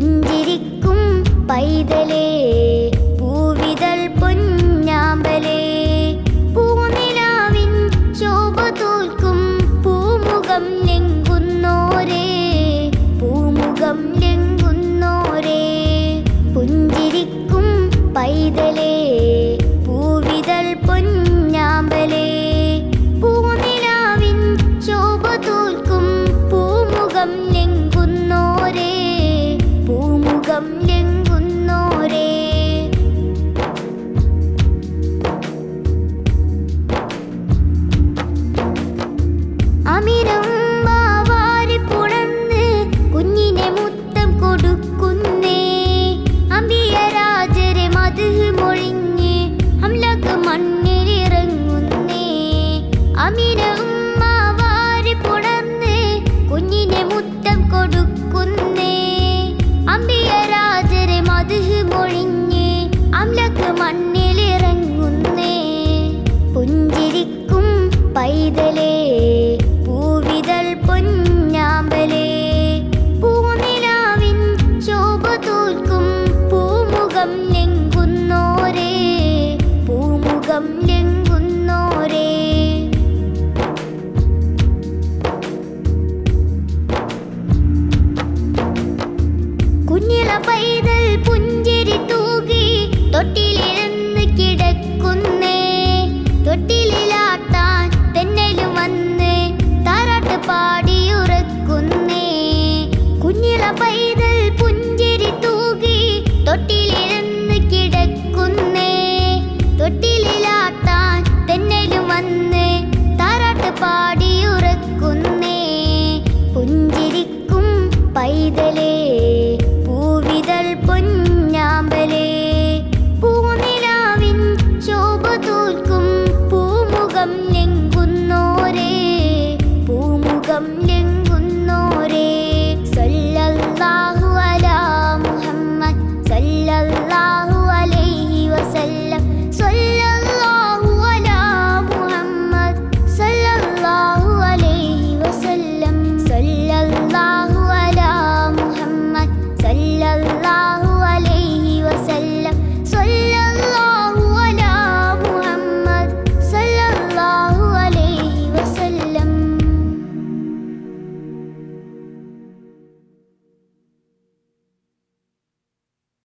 പുഞ്ചിരിക്കും പൈതലേ പൂവിതൾ പൊന്നാമ്പലേ പൂനിലാവിൻ ശോഭ തോൽക്കും പൂമുഖം ലെങ്കുന്നോരേ പൂമുഖം ലെങ്കുന്നോരേ പുഞ്ചിരിക്കും പൈതലേ പൂവിതൾ പൊന്നാമ്പലേ പൂനിലാവിൻ ശോഭ തോൽക്കും പൂമുഖം ലെങ്കുന്നോരേ പൂമുഖം ലെങ്കുന്നോരേ അമിരം വാവാരി പുണർന്ന് കുഞ്ഞിനെ മുത്തം കൊടുക്കുന്നേ അമ്പിയ രാജരെ മധു മൊഴിഞ്ഞ് അമ്ലക്ക് മണ്ണിലിറങ്ങുന്നേ അമിരം വാവാരി പുണർന്ന് കുഞ്ഞിനെ മുത്തം കൊടുക്കുന്നേ അമ്പിയ രാജരെ മധു മൊഴിഞ്ഞ് അമ്ലക്ക് മണ്ണിലിറങ്ങുന്നേ പുഞ്ചിരിക്കും പൈതലേ പൂവിതൾ പൊന്നാമ്പലേ പൂനിലാവിൻ ശോഭ തോൽക്കും പൂമുഖം ലെങ്കുന്നോരേ പൂമുഖം ലെങ്കുന്നോരേ കുഞ്ഞിള പൈതൽ